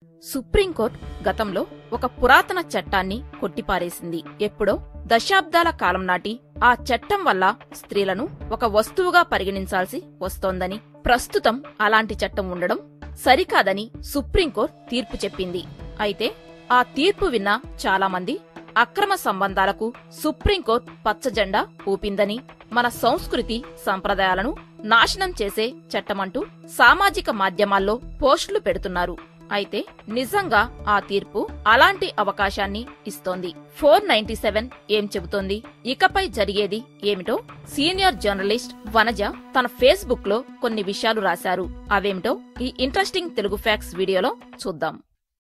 supreme court గతంలో ఒక పురాతన చట్టాన్ని కొట్టిపారేసింది ఎప్పుడో దశాబ్దాల కాలం నాటి ఆ చట్టం వల్ల స్త్రీలను ఒక వస్తువుగా పరిగణించాల్సి వస్తోందని ప్రస్తుతం అలాంటి చట్టం ఉండడం సరికాదని సుప్రీంకోర్టు తీర్పు చెప్పింది అయితే ఆ తీర్పు విన్న చాలామంది అక్రమ సంబంధాలకు సుప్రీంకోర్టు పచ్చజెండా ఊపిందని మన సంస్కృతి సంప్రదాయాలను నాశనం చేసే చట్టమంటూ సామాజిక మాధ్యమాల్లో పోస్టులు పెడుతున్నారు అయితే నిజంగా ఆ తీర్పు అలాంటి అవకాశాన్ని ఇస్తోంది ఫోర్ నైన్టీ సెవెన్ ఏం చెబుతోంది ఇకపై జరిగేది ఏమిటో సీనియర్ జర్నలిస్ట్ వనజ తన ఫేస్బుక్ లో కొన్ని విషయాలు రాశారు అవేమిటో ఈ ఇంట్రెస్టింగ్ తెలుగు ఫ్యాక్స్ వీడియోలో చూద్దాం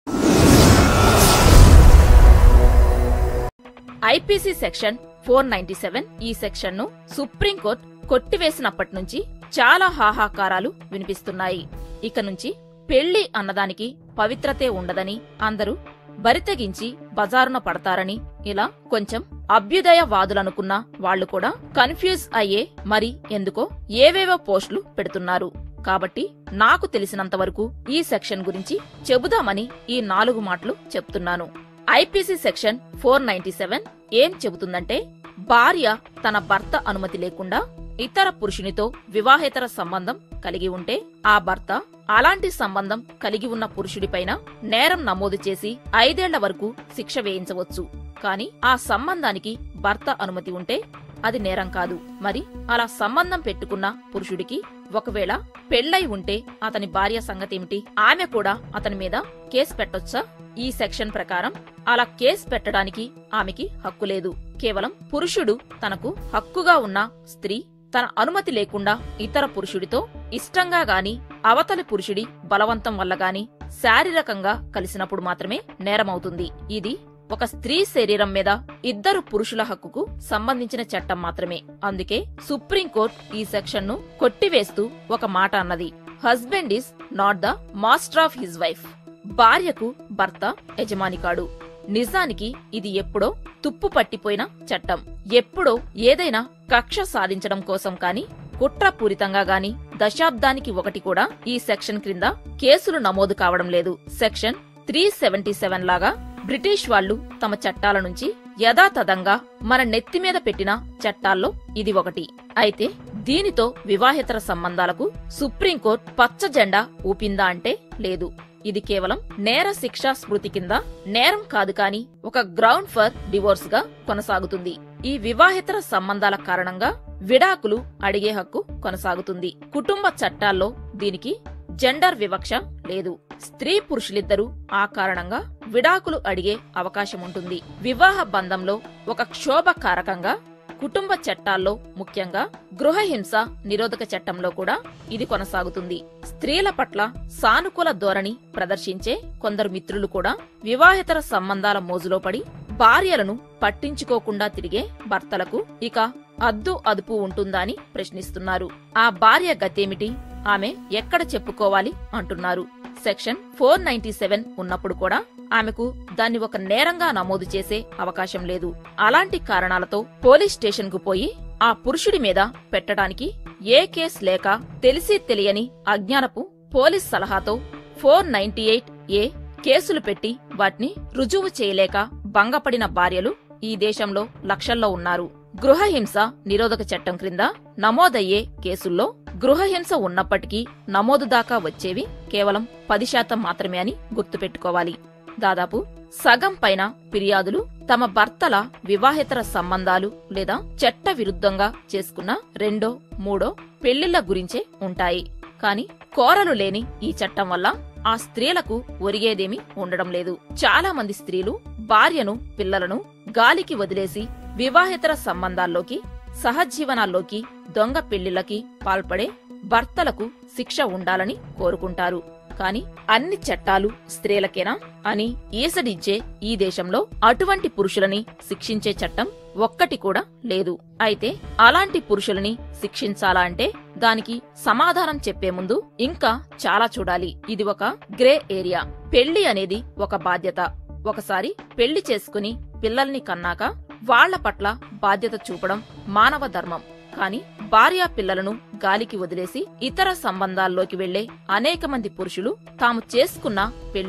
IPC section four ninety seven ఈ సెక్షన్ ను సుప్రీంకోర్టు కొట్టివేసినప్పటి నుంచి చాలా హాహాకారాలు వినిపిస్తున్నాయి ఇక నుంచి పెళ్లి అన్నదానికి పవిత్రతే ఉండదని అందరూ బరితెగించి బజారున పడతారని ఇలా కొంచెం అభ్యుదయవాదులనుకున్న వాళ్లు కూడా కన్ఫ్యూజ్ అయ్యే మరి ఎందుకో ఏవేవో పోస్టులు పెడుతున్నారు కాబట్టి నాకు తెలిసినంత వరకు ఈ సెక్షన్ గురించి చెబుదామని ఈ నాలుగు మాటలు చెప్తున్నాను IPC section four ninety seven ఏం చెబుతుందంటే భార్య తన భర్త అనుమతి లేకుండా ఇతర పురుషునితో వివాహేతర సంబంధం కలిగి ఉంటే ఆ భర్త అలాంటి సంబంధం కలిగి ఉన్న పురుషుడిపైన నేరం నమోదు చేసి ఐదేళ్ల వరకు శిక్ష వేయించవచ్చు కాని ఆ సంబంధానికి భర్త అనుమతి ఉంటే అది నేరం కాదు మరి అలా సంబంధం పెట్టుకున్న పురుషుడికి ఒకవేళ పెళ్లై ఉంటే అతని భార్య సంగతేమిటి ఆమె కూడా అతని మీద కేసు పెట్టొచ్చా ఈ సెక్షన్ ప్రకారం అలా కేసు పెట్టడానికి ఆమెకి హక్కు లేదు కేవలం పురుషుడు తనకు హక్కుగా ఉన్న స్త్రీ తన అనుమతి లేకుండా ఇతర పురుషుడితో ఇష్టంగా గాని అవతలి పురుషుడి బలవంతం వల్ల గాని శారీరకంగా కలిసినప్పుడు మాత్రమే నేరమవుతుంది ఇది ఒక స్త్రీ శరీరం మీద ఇద్దరు పురుషుల హక్కుకు సంబంధించిన చట్టం మాత్రమే అందుకే సుప్రీంకోర్టు ఈ సెక్షన్ ను కొట్టివేస్తూ ఒక మాట అన్నది husband is not the master of his wife భార్యకు భర్త యజమాని కాడు నిజానికి ఇది ఎప్పుడో తుప్పు పట్టిపోయిన చట్టం ఎప్పుడో ఏదైనా కక్ష సాధించడం కోసం కాని కుట్రపూరితంగా గాని దశాబ్దానికి ఒకటి కూడా ఈ సెక్షన్ క్రింద కేసులు నమోదు కావడం లేదు సెక్షన్ త్రీ సెవెంటీ సెవెన్ లాగా బ్రిటిష్ వాళ్లు తమ చట్టాల నుంచి యథాతథంగా మన నెత్తిమీద పెట్టిన చట్టాల్లో ఇది ఒకటి అయితే దీనితో వివాహేతర సంబంధాలకు సుప్రీంకోర్టు పచ్చ జెండా ఊపిందా అంటే లేదు ఇది కేవలం నేర శిక్షా స్మృతి కింద నేరం కాదు కాని ఒక గ్రౌండ్ ఫర్ డివోర్స్ గా కొనసాగుతుంది ఈ వివాహేతర సంబంధాల కారణంగా విడాకులు అడిగే హక్కు కొనసాగుతుంది కుటుంబ చట్టాల్లో దీనికి జెండర్ వివక్ష లేదు స్త్రీ పురుషులిద్దరూ ఆ కారణంగా విడాకులు అడిగే అవకాశం ఉంటుంది వివాహ బంధంలో ఒక క్షోభ కారకంగా కుటుంబ చట్టాల్లో ముఖ్యంగా గృహహింస నిరోధక చట్టంలో కూడా ఇది కొనసాగుతుంది స్త్రీల పట్ల సానుకూల ధోరణి ప్రదర్శించే కొందరు మిత్రులు కూడా వివాహేతర సంబంధాల మోజులో పడి భార్యలను పట్టించుకోకుండా తిరిగే భర్తలకు ఇక అద్దు అదుపు ఉంటుందా అని ప్రశ్నిస్తున్నారు ఆ భార్య గతేమిటి ఆమె ఎక్కడ చెప్పుకోవాలి అంటున్నారు సెక్షన్ ఫోర్ నైన్టీ సెవెన్ ఉన్నప్పుడు కూడా ఆమెకు దాన్ని ఒక నేరంగా నమోదు చేసే అవకాశం లేదు అలాంటి కారణాలతో పోలీస్ స్టేషన్ కు పోయి ఆ పురుషుడి మీద పెట్టడానికి ఏ కేస్ లేక తెలిసి తెలియని అజ్ఞానపు పోలీస్ సలహాతో ఫోర్ నైన్టీ ఎయిట్ ఏ కేసులు పెట్టి వాటిని రుజువు చేయలేక భంగపడిన భార్యలు ఈ దేశంలో లక్షల్లో ఉన్నారు గృహహింస నిరోధక చట్టం క్రింద నమోదయ్యే కేసుల్లో గృహహింస ఉన్నప్పటికీ నమోదు దాకా వచ్చేవి కేవలం పది శాతం మాత్రమే అని గుర్తుపెట్టుకోవాలి దాదాపు సగం పైన ఫిర్యాదులు తమ భర్తల వివాహేతర సంబంధాలు లేదా చట్ట విరుద్ధంగా చేసుకున్న రెండో మూడో పెళ్లిళ్ల గురించే ఉంటాయి కాని కోరలు లేని ఈ చట్టం వల్ల ఆ స్త్రీలకు ఒరిగేదేమీ ఉండడం లేదు చాలా మంది స్త్రీలు భార్యను పిల్లలను గాలికి వదిలేసి వివాహేతర సంబంధాల్లోకి సహజీవనాల్లోకి దొంగ పెళ్లిళ్లకి పాల్పడే భర్తలకు శిక్ష ఉండాలని కోరుకుంటారు కాని అన్ని చట్టాలు స్త్రీలకేనా అని ఈసడిచ్చే ఈ దేశంలో అటువంటి పురుషులని శిక్షించే చట్టం ఒక్కటి కూడా లేదు అయితే అలాంటి పురుషులని శిక్షించాలా అంటే దానికి సమాధానం చెప్పే ముందు ఇంకా చాలా చూడాలి ఇది ఒక గ్రే ఏరియా పెళ్లి అనేది ఒక బాధ్యత ఒకసారి పెళ్లి చేసుకుని పిల్లల్ని కన్నాక వాళ్ల పట్ల బాధ్యత చూపడం మానవ ధర్మం కాని భార్యా పిల్లలను గాలికి వదిలేసి ఇతర సంబంధాల్లోకి వెళ్లే అనేక మంది పురుషులు తాము చేసుకున్న పెళ్లికి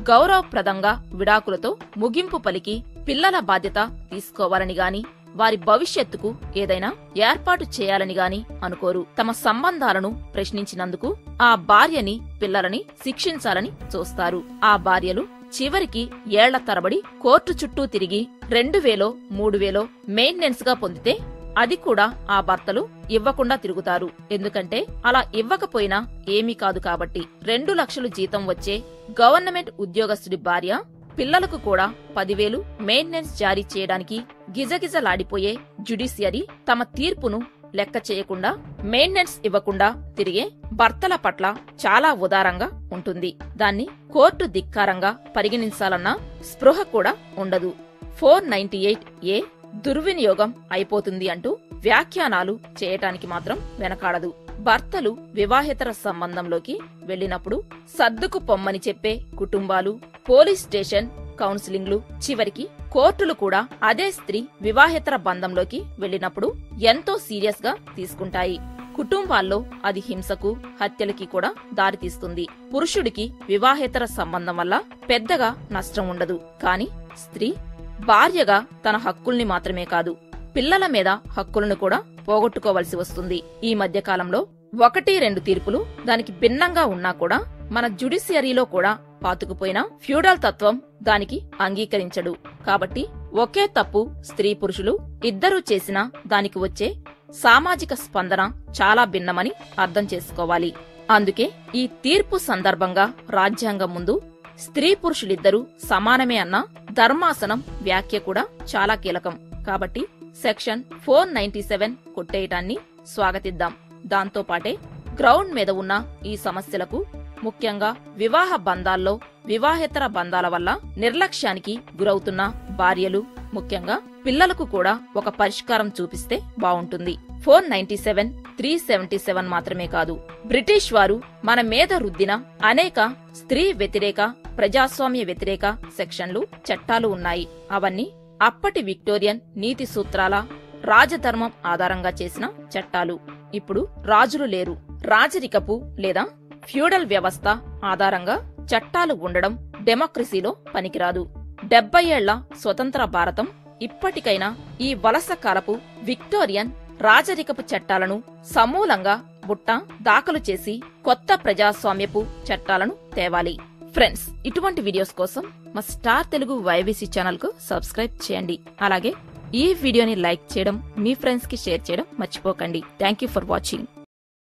గౌరవప్రదంగా విడాకులతో ముగింపు పలికి పిల్లల బాధ్యత తీసుకోవాలని గాని వారి భవిష్యత్తుకు ఏదైనా ఏర్పాటు చేయాలని గాని అనుకోరు తమ సంబంధాలను ప్రశ్నించినందుకు ఆ భార్యని పిల్లలని శిక్షించాలని చూస్తారు ఆ భార్యలు చివరికి ఏళ్ల తరబడి కోర్టు చుట్టూ తిరిగి రెండు వేలో మూడు వేలో మెయింటెనెన్స్ గా పొందితే అది కూడా ఆ భర్తలు ఇవ్వకుండా తిరుగుతారు ఎందుకంటే అలా ఇవ్వకపోయినా ఏమీ కాదు కాబట్టి రెండు లక్షలు జీతం వచ్చే గవర్నమెంట్ ఉద్యోగస్తుడి భార్య పిల్లలకు కూడా పదివేలు మెయింటెనెన్స్ జారీ చేయడానికి గిజగిజలాడిపోయే జ్యుడిషియరీ తమ తీర్పును లెక్క చేయకుండా మెయింటెనెన్స్ ఇవ్వకుండా తిరిగే భర్తల పట్ల చాలా ఉదారంగా ఉంటుంది దాన్ని కోర్టు ధిక్కారంగా పరిగణించాలన్న స్పృహ కూడా ఉండదు ఫోర్ నైన్టీ ఎయిట్ ఏ దుర్వినియోగం అయిపోతుంది అంటూ వ్యాఖ్యానాలు చేయటానికి మాత్రం వెనకాడదు భర్తలు వివాహేతర సంబంధంలోకి వెళ్ళినప్పుడు సర్దుకు పొమ్మని చెప్పే కుటుంబాలు పోలీస్ స్టేషన్ కౌన్సిలింగ్లు చివరికి కోర్టులు కూడా అదే స్త్రీ వివాహేతర బంధంలోకి వెళ్ళినప్పుడు ఎంతో సీరియస్ గా తీసుకుంటాయి కుటుంబాల్లో అది హింసకు హత్యలకి కూడా దారితీస్తుంది పురుషుడికి వివాహేతర సంబంధం వల్ల పెద్దగా నష్టం ఉండదు కాని స్త్రీ భార్యగా తన హక్కుల్ని మాత్రమే కాదు పిల్లల మీద హక్కులను కూడా పోగొట్టుకోవలసి వస్తుంది ఈ మధ్య కాలంలో ఒకటి రెండు తీర్పులు దానికి భిన్నంగా ఉన్నా కూడా మన జుడిషియరీలో కూడా పాతుకుపోయిన ఫ్యూడల్ తత్వం దానికి అంగీకరించడు కాబట్టి ఒకే తప్పు స్త్రీ పురుషులు ఇద్దరూ చేసినా దానికి వచ్చే సామాజిక స్పందన చాలా భిన్నమని అర్థం చేసుకోవాలి అందుకే ఈ తీర్పు సందర్భంగా రాజ్యాంగం ముందు స్త్రీ పురుషులిద్దరూ సమానమే అన్న ధర్మాసనం వ్యాఖ్య కూడా చాలా కీలకం కాబట్టి సెక్షన్ ఫోర్ నైన్టీ సెవెన్ కొట్టేయటాన్ని స్వాగతిద్దాం దాంతో పాటే గ్రౌండ్ మీద ఉన్న ఈ సమస్యలకు ముఖ్యంగా వివాహ బంధాల్లో వివాహేతర బంధాల వల్ల నిర్లక్ష్యానికి గురవుతున్న భార్యలు ముఖ్యంగా పిల్లలకు కూడా ఒక పరిష్కారం చూపిస్తే బావుంటుంది four ninety seven three seventy seven మాత్రమే కాదు బ్రిటిష్ వారు మన మీద రుద్దిన అనేక స్త్రీ వ్యతిరేక ప్రజాస్వామ్య వ్యతిరేక సెక్షన్లు చట్టాలు ఉన్నాయి అవన్నీ అప్పటి విక్టోరియన్ నీతి సూత్రాల రాజధర్మం ఆధారంగా చేసిన చట్టాలు ఇప్పుడు రాజులు లేరు రాజరికపు లేదా ఫ్యూడల్ వ్యవస్థ ఆధారంగా చట్టాలు ఉండడం డెమోక్రసీలో పనికిరాదు డెబ్బై ఏళ్ల స్వతంత్ర భారతం ఇప్పటికైనా ఈ వలస కాలపు విక్టోరియన్ రాజరికపు చట్టాలను సమూలంగా బుట్ట దాఖలు చేసి కొత్త ప్రజాస్వామ్యపు చట్టాలను తేవాలి ఫ్రెండ్స్ ఇటువంటి వీడియోస్ కోసం మా స్టార్ తెలుగు వైవీసీ ఛానల్ కు సబ్స్క్రైబ్ చేయండి అలాగే ఈ వీడియోని లైక్ చేయడం మీ ఫ్రెండ్స్ కి షేర్ చేయడం మర్చిపోకండి థ్యాంక్ యూ ఫర్ వాచింగ్